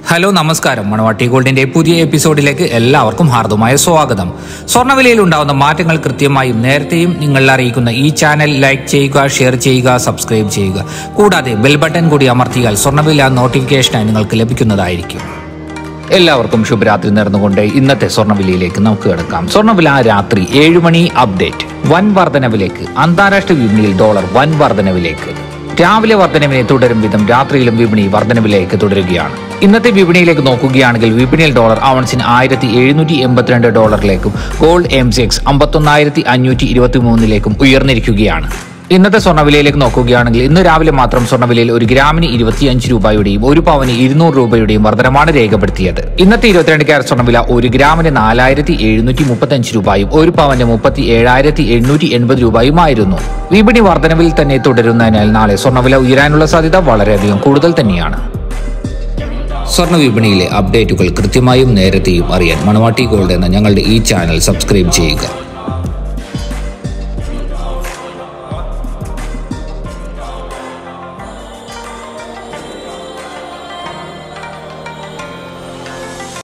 hello നമസ്കാരം മണവാട്ടി ഗോൾഡിന്റെ പുതിയ എപ്പിസോഡിലേക്ക് എല്ലാവർക്കും ഹാർദമായ സ്വാഗതം സ്വർണ്ണവിലയിൽ ഉണ്ടാകുന്ന മാറ്റങ്ങൾ കൃത്യമായും നേരത്തെയും നിങ്ങൾ അറിയിക്കുന്ന ഈ ചാനൽ ലൈക്ക് ചെയ്യുക ഷെയർ ചെയ്യുക സബ്സ്ക്രൈബ് ചെയ്യുക കൂടാതെ ബെൽ ബട്ടൺ കൂടി അമർത്തിയാൽ സ്വർണ്ണവില നോട്ടിഫിക്കേഷനായി നിങ്ങൾക്ക് ലഭിക്കുന്നതായിരിക്കും എല്ലാവർക്കും ശുഭരാത്രി നേർന്നുകൊണ്ട് ഇന്നത്തെ സ്വർണ്ണവിലയിലേക്ക് നമുക്ക് കിടക്കാം സ്വർണ്ണവില രാത്രി ഏഴ് മണി അപ്ഡേറ്റ് വൻ വർധനവിലേക്ക് അന്താരാഷ്ട്ര വിപണിയിൽ ഡോളർ വൻ വർധനവിലേക്ക് രാവിലെ വർധനവിനെ തുടരും വിധം രാത്രിയിലും വിപണി വർധനവിലേക്ക് തുടരുകയാണ് ഇന്നത്തെ വിപണിയിലേക്ക് നോക്കുകയാണെങ്കിൽ വിപണിയിൽ ഡോളർ ഔൺസിന് ആയിരത്തി എഴുന്നൂറ്റി എൺപത്തിരണ്ട് ഡോളറിലേക്കും ഗോൾഡ് എം സി എക്സ് അമ്പത്തൊന്നായിരത്തി അഞ്ഞൂറ്റി ഇരുപത്തി മൂന്നിലേക്കും ഉയർന്നിരിക്കുകയാണ് ഇന്നത്തെ സ്വർണ്ണവിലയിലേക്ക് നോക്കുകയാണെങ്കിൽ ഇന്ന് രാവിലെ മാത്രം സ്വർണ്ണവിലയിൽ ഒരു ഗ്രാമിന് ഇരുപത്തിയഞ്ച് രൂപയുടെയും ഒരു പവന് ഇരുന്നൂറ് രൂപയുടെയും വർധനമാണ് രേഖപ്പെടുത്തിയത് ഇന്നത്തെ ഇരുപത്തിരണ്ട് ക്യാരറ്റ് സ്വർണ്ണവില ഒരു ഗ്രാമിന് നാലായിരത്തി എഴുന്നൂറ്റി മുപ്പത്തഞ്ച് രൂപയും ഒരു പവന് മുപ്പത്തി ഏഴായിരത്തി എണ്ണൂറ്റി എൺപത് രൂപയുമായിരുന്നു വിപണി വർധനവിൽ തന്നെ തുടരുന്നതിനാൽ നാളെ സ്വർണ്ണവില ഉയരാനുള്ള സാധ്യത വളരെയധികം കൂടുതൽ തന്നെയാണ് സ്വർണ്ണ വിപണിയിലെ അപ്ഡേറ്റുകൾ കൃത്യമായും നേരത്തെയും അറിയാൻ മണവാട്ടി ഗോൾഡ് എന്ന ഞങ്ങളുടെ ഈ ചാനൽ സബ്സ്ക്രൈബ് ചെയ്യുക